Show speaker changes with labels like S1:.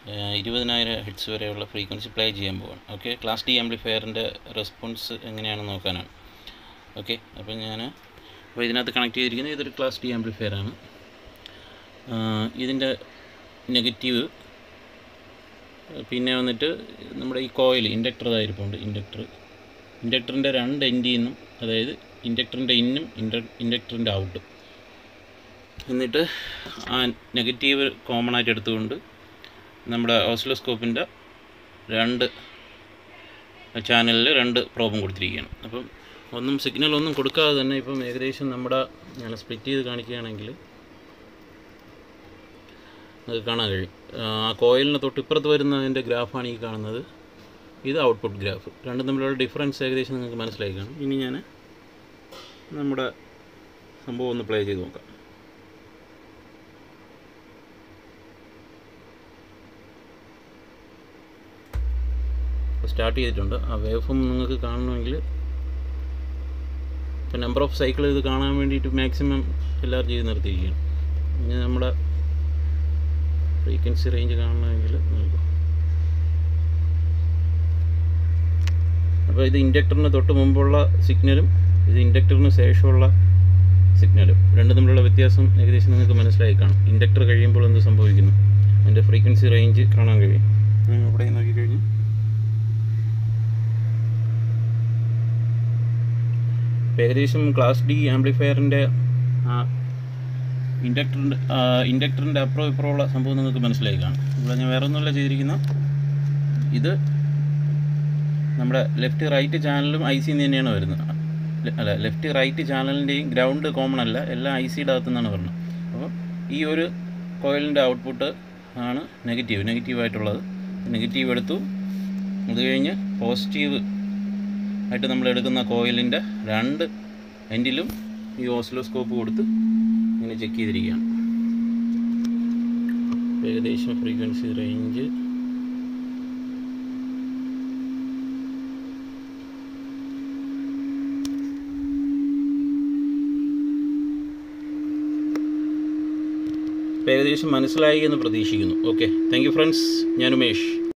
S1: ഇരുപതിനായിരം ഹെഡ്സ് വരെയുള്ള frequency play ചെയ്യാൻ പോവാണ് ഓക്കെ ക്ലാസ് ഡി ആംപ്ലിഫയറിൻ്റെ റെസ്പോൺസ് എങ്ങനെയാണെന്ന് നോക്കാനാണ് ഓക്കെ അപ്പോൾ ഞാൻ അപ്പോൾ ഇതിനകത്ത് കണക്ട് ചെയ്തിരിക്കുന്നത് ഇതൊരു ക്ലാസ് ഡി ആംപ്ലിഫയർ ആണ് ഇതിൻ്റെ നെഗറ്റീവ് പിന്നെ വന്നിട്ട് നമ്മുടെ ഈ കോയിൽ ഇൻഡക്ടർ ഇതായിരിപ്പുണ്ട് ഇൻഡക്ടർ ഇൻഡക്ടറിൻ്റെ രണ്ട് എൻഡിൽ നിന്നും അതായത് ഇൻഡക്ടറിൻ്റെ ഇന്നും ഇൻഡ ഇൻഡക്ടറിൻ്റെ ഔട്ടും എന്നിട്ട് ആ നെഗറ്റീവ് കോമൺ ആയിട്ട് എടുത്തുകൊണ്ട് നമ്മുടെ ഓസിലോസ്കോപ്പിൻ്റെ രണ്ട് ചാനലിൽ രണ്ട് പ്രോബും കൊടുത്തിരിക്കുകയാണ് അപ്പം ഒന്നും സിഗ്നൽ ഒന്നും കൊടുക്കാതെ തന്നെ ഇപ്പം ഏകദേശം നമ്മുടെ ഞാൻ സ്പ്ലിറ്റ് ചെയ്ത് കാണിക്കുകയാണെങ്കിൽ നമുക്ക് കാണാൻ കഴിയും ആ കോയിലിന് തൊട്ട് ഇപ്പുറത്ത് വരുന്നതിൻ്റെ ഗ്രാഫാണ് ഈ കാണുന്നത് ഇത് ഔട്ട്പുട്ട് ഗ്രാഫ് രണ്ടും തമ്മിലുള്ള ഡിഫറൻസ് ഏകദേശം നിങ്ങൾക്ക് മനസ്സിലായി കാണും ഇനി ഞാൻ നമ്മുടെ സംഭവം ഒന്ന് പ്ലേ ചെയ്ത് നോക്കാം സ്റ്റാർട്ട് ചെയ്തിട്ടുണ്ട് ആ വേവ് ഫോം നിങ്ങൾക്ക് കാണണമെങ്കിൽ ഇപ്പോൾ നമ്പർ ഓഫ് സൈക്കിൾ ഇത് കാണാൻ വേണ്ടിയിട്ട് മാക്സിമം എല്ലാവരും ചെയ്ത് നിർത്തിയിരിക്കുകയാണ് ഇനി നമ്മുടെ ഫ്രീക്വൻസി റേഞ്ച് കാണണമെങ്കിൽ നോക്കുക അപ്പോൾ ഇത് ഇൻഡക്ടറിന് തൊട്ട് മുമ്പുള്ള സിഗ്നലും ഇത് ഇൻഡക്ടറിന് ശേഷമുള്ള സിഗ്നലും രണ്ടും തമ്മിലുള്ള വ്യത്യാസം ഏകദേശം നിങ്ങൾക്ക് മനസ്സിലായി കാണും ഇൻഡക്ടർ കഴിയുമ്പോൾ എന്ത് സംഭവിക്കുന്നു അതിൻ്റെ ഫ്രീക്വൻസി റേഞ്ച് കാണാൻ കഴിയും നിങ്ങൾ ഇവിടെ നോക്കിക്കഴിഞ്ഞു ഇപ്പോൾ ഏകദേശം ക്ലാസ് ഡി ആംപ്ലിഫയറിൻ്റെ ആ ഇൻഡക്ടറിൻ്റെ ഇൻഡക്ടറിൻ്റെ അപ്പുറം ഇപ്പുറമുള്ള സംഭവം നിങ്ങൾക്ക് മനസ്സിലായി കാണും ഇവിടെ ഞാൻ വേറെ ഒന്നുമല്ല ചെയ്തിരിക്കുന്ന ഇത് നമ്മുടെ ലെഫ്റ്റ് റൈറ്റ് ചാനലും ഐ സിന്ന് തന്നെയാണ് വരുന്നത് ലെ- അല്ല ലെഫ്റ്റ് റൈറ്റ് ചാനലിൻ്റെയും ഗ്രൗണ്ട് കോമൺ അല്ല എല്ലാം ഐ സിയുടെ അകത്തുനിന്നാണ് വരുന്നത് അപ്പോൾ ഈ ഒരു കോയിലിൻ്റെ ഔട്ട്പുട്ട് ആണ് നെഗറ്റീവ് നെഗറ്റീവായിട്ടുള്ളത് നെഗറ്റീവ് എടുത്തു അത് കഴിഞ്ഞ് പോസിറ്റീവ് ആയിട്ട് നമ്മൾ എടുക്കുന്ന കോയിലിൻ്റെ രണ്ട് എൻഡിലും ഈ ഓസിലോസ്കോപ്പ് കൊടുത്ത് ഇങ്ങനെ ചെക്ക് ചെയ്തിരിക്കുകയാണ് ഏകദേശം ഫ്രീക്വൻസി റേഞ്ച് ഏകദേശം മനസ്സിലായി എന്ന് പ്രതീക്ഷിക്കുന്നു ഓക്കെ താങ്ക് യു ഫ്രണ്ട്സ് ഞാൻ ഉമേഷ്